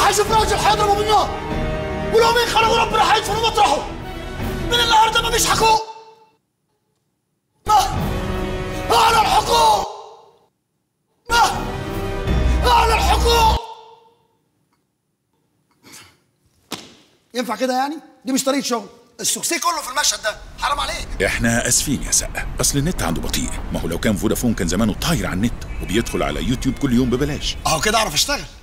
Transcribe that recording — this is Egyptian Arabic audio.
هشوف راجل هيضربه بالنار ولو مين خلقوا ربنا هيدفنوا مطرحه من النهارده ما فيش حقوق ما على الحقوق ما على الحقوق ينفع كده يعني؟ دي مش طريقة شغل السوكسي كله في المشهد ده حرام عليك احنا اسفين يا سقا اصل النت عنده بطيء ما هو لو كان فودافون كان زمانه طاير على النت وبيدخل على يوتيوب كل يوم ببلاش اهو كده اعرف اشتغل